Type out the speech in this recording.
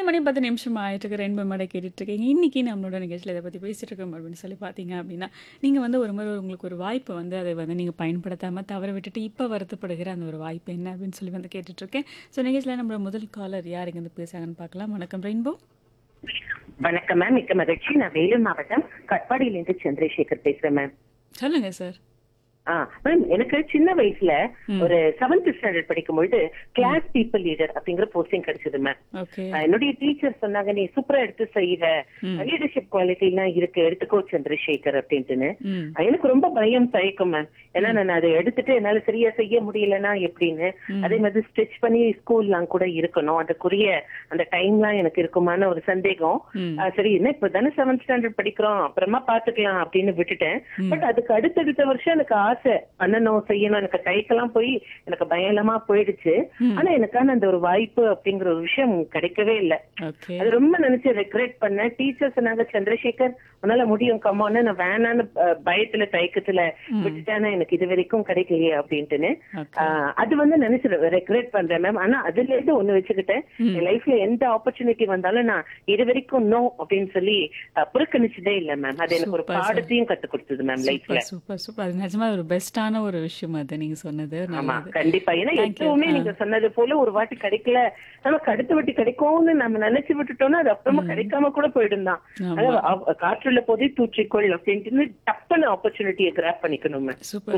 மணி 10 நிமிஷம் ஆயிட்டுருக்கு. ரெயின்போ மேடை கேட்டுட்ருக்கீங்க. இன்னைக்கு நம்மளோட நிகழ்ச்சியில இத பத்தி பேசிட்டு இருக்கோம் அப்படின்னு சொல்லி பார்த்தீங்க அப்படின்னா, நீங்க வந்து ஒரு முறை உங்களுக்கு ஒரு வாய்ப்பு வந்து அதை வந்து நீங்க பயன்படுத்தாம தவற விட்டுட்டு, இப்ப வருத்தப்படுகிற அந்த ஒரு வாய்ப்பு என்ன அப்படின்னு சொல்லி வந்து கேட்டுட்ருக்கேன். ஸோ நிகழ்ச்சியில நம்மளோட முதல் காலர் யார் இங்கேருந்து பேசுறாங்கன்னு பார்க்கலாம். வணக்கம் ரெயின்போ. வணக்கம் மேம் மிக்க மகிழ்ச்சி நான் வேலூர் மாவட்டம் கட்பாடியிலிருந்து சந்திரசேகர் பேசுறேன் மேம் சொல்லுங்க சார். ஆ மேம் எனக்கு சின்ன வயசுல ம். ஒரு செவன்த் ஸ்டாண்டர்ட் படிக்கும் பொழுது கிளாஸ் பீப்புள் லீடர் அப்படிங்கிற போஸ்டிங் கிடைச்சது மேம் ஓகே. ஆ, என்னுடைய டீச்சர் சொன்னாங்க நீ சூப்பரா எடுத்து செய்வ ம். லீடர்ஷிப் குவாலிட்டி எல்லாம் இருக்கு எடுத்துக்கோ சந்திரசேகர் அப்படின்ட்டுன்னு ம். ஆ, எனக்கு ரொம்ப பயம் தயக்கம் மேம் ஏன்னா நான் அதை எடுத்துட்டு என்னால சரியா செய்ய முடியலன்னா எப்படின்னு ம். அதே மாதிரி ஸ்டிச் பண்ணி ஸ்கூல்லாம் கூட இருக்கணும் அதுக்குரிய அந்த டைம்லாம் எனக்கு இருக்குமான ஒரு சந்தேகம் ம். ஆ, சரி என்ன இப்ப தானே செவன்த் ஸ்டாண்டர்ட் படிக்கிறோம் அப்புறமா பாத்துக்கலாம் அப்படின்னு விட்டுட்டேன் ம். பட் அதுக்கு அடுத்தடுத்த வருஷம் எனக்கு ஆசை பண்ணணும் செய்யணும் எனக்கு கைக்கெல்லாம் போய் எனக்கு பயலமா போயிடுச்சு ம். ஆனா எனக்கான அந்த ஒரு வாய்ப்பு அப்படிங்கிற ஒரு விஷயம் கிடைக்கவே இல்ல ஓகே. அது ரொம்ப நினைச்சு ரெக்ரெட் பண்ணேன் டீச்சர் சொன்னாங்க சந்திரசேகர் உன்னால முடியும் கம்மான்னு நான் வேணான்னு அஹ், பயத்துல தயக்கத்துல ம். விட்டுட்டேன்னா எனக்கு இது வரைக்கும் கிடைக்கலையே அப்படின்ட்டுன்னு ஓகே. ஆஹ், அது வந்து நினைச்சு ரெக்ரெட் பண்றேன் மேம் ஆனா அதுல இருந்து ஒண்ணு வச்சுக்கிட்டேன் ம். என் லைஃப்ல எந்த ஆப்பர்ச்சுனிட்டி வந்தாலும் நான் இது வரைக்கும் நோ அப்படின்னு சொல்லி அஹ், புறக்கணிச்சதே இல்ல மேம் அது எனக்கு ஒரு Super, sir. பாடத்தையும் கத்து கொடுத்தது மேம் லைஃப்ல சூப்பர் சூப்பர் சூப்பர். அது நிஜமா ஒரு பெஸ்ட்டான ஒரு விஷயம் அது நீங்க சொன்னது. ஆமா நல்லது. கண்டிப்பா ஏன்னா Thank you. எப்பவுமே ஆ. நீங்க சொன்னது போல ஒரு வாட்டி கிடைக்கல நமக்கு அடுத்த வாட்டி கிடைக்கும்னு நம்ம நினைச்சு விட்டுட்டோம்னா அது அப்புறமா கிடைக்காம கூட போயிடும் தான் ஆமா. அதாவது அவ- காற்றுள்ள போதே தூற்றிக்கொள் அப்படின்ட்டு டப்புன்னு ஆப்பர்ச்சுனிட்டியை கிராப் பண்ணிக்கணும் சூப்பர்